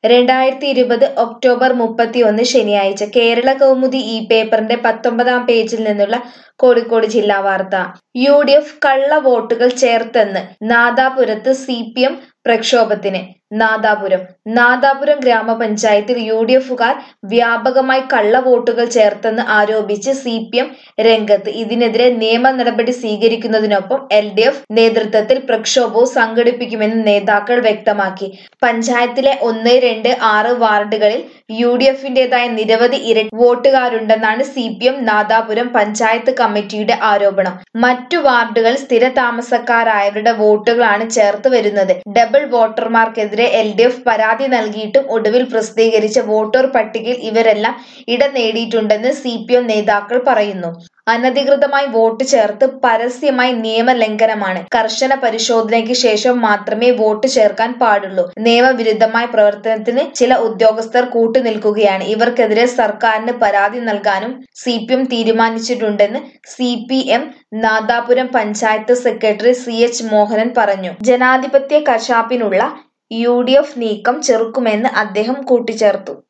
രണ്ടായിരത്തി ഇരുപത് ഒക്ടോബർ മുപ്പത്തിയൊന്ന് ശനിയാഴ്ച കേരള കൗമുദി ഈ പേപ്പറിന്റെ പത്തൊമ്പതാം പേജിൽ നിന്നുള്ള കോഴിക്കോട് ജില്ലാ വാർത്ത യു ഡി എഫ് കള്ള വോട്ടുകൾ ചേർത്തെന്ന് നാദാപുരത്ത് സി പി എം പ്രക്ഷോഭത്തിന് നാദാപുരം നാദാപുരം ഗ്രാമപഞ്ചായത്തിൽ യു ഡി എഫുകാർ വ്യാപകമായി കള്ള വോട്ടുകൾ ചേർത്തെന്ന് ആരോപിച്ച് സി പി എം രംഗത്ത് ഇതിനെതിരെ നിയമ നടപടി സ്വീകരിക്കുന്നതിനൊപ്പം എൽ ഡി എഫ് നേതൃത്വത്തിൽ പ്രക്ഷോഭവും സംഘടിപ്പിക്കുമെന്ന് നേതാക്കൾ വ്യക്തമാക്കി പഞ്ചായത്തിലെ ഒന്ന് രണ്ട് ആറ് വാർഡുകളിൽ യു ഡി എഫിന്റേതായ നിരവധി ഇരട്ട വോട്ടുകാരുണ്ടെന്നാണ് C P M Nadapuram panchayat കമ്മിറ്റിയുടെ ആരോപണം മറ്റു വാർഡുകൾ സ്ഥിര താമസക്കാരായവരുടെ വോട്ടുകളാണ് ചേർത്ത് വരുന്നത് ഡബിൾ വോട്ടർമാർക്കെതിരെ എൽ ഡി എഫ് പരാതി നൽകിയിട്ടും ഒടുവിൽ പ്രസിദ്ധീകരിച്ച വോട്ടർ പട്ടികയിൽ ഇവരെല്ലാം ഇടം നേടിയിട്ടുണ്ടെന്ന് സി പി എം നേതാക്കൾ പറയുന്നു അനധികൃതമായി വോട്ട് ചേർത്ത് പരസ്യമായി നിയമലംഘനമാണ് കർശന പരിശോധനയ്ക്ക് ശേഷം മാത്രമേ വോട്ട് ചേർക്കാൻ പാടുള്ളൂ നിയമവിരുദ്ധമായ പ്രവർത്തനത്തിന് ചില ഉദ്യോഗസ്ഥർ കൂട്ടുനിൽക്കുകയാണ് ഇവർക്കെതിരെ സർക്കാരിന് പരാതി നൽകാനും സി പി എം തീരുമാനിച്ചിട്ടുണ്ടെന്ന് C P M Nadapuram panchayat secretary C H Mohanan പറഞ്ഞു ജനാധിപത്യ കശാപ്പിനുള്ള യു ഡി എഫ് നീക്കം ചെറുക്കുമെന്ന് അദ്ദേഹം കൂട്ടിച്ചേർത്തു